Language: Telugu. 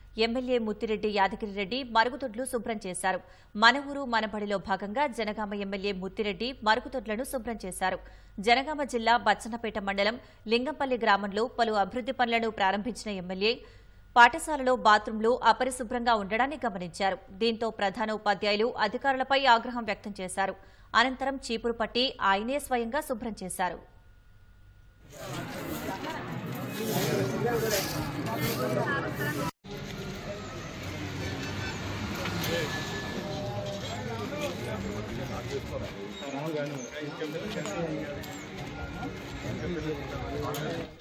ఎమ్మెల్యే ముత్తిరెడ్డి యాదగిరిరెడ్డి మరుగుదొడ్లు శుభ్రం చేశారు మన ఊరు మనబడిలో భాగంగా జనగామ ఎమ్మెల్యే ముత్తిరెడ్డి మరుగుదొడ్లను శుభ్రం చేశారు జనగామ జిల్లా బచ్చన్నపేట మండలం లింగంపల్లి గ్రామంలో పలు అభివృద్ది పనులను ప్రారంభించిన ఎమ్మెల్యే పాఠశాలలో బాత్రూంలు అపరిశుభ్రంగా ఉండడాన్ని గమనించారు దీంతో ప్రధాన ఉపాధ్యాయులు అధికారులపై ఆగ్రహం వ్యక్తం చేశారు అనంతరం చీపురు పట్టి ఆయనే స్వయంగా శుభ్రం చేశారు మామూలుగా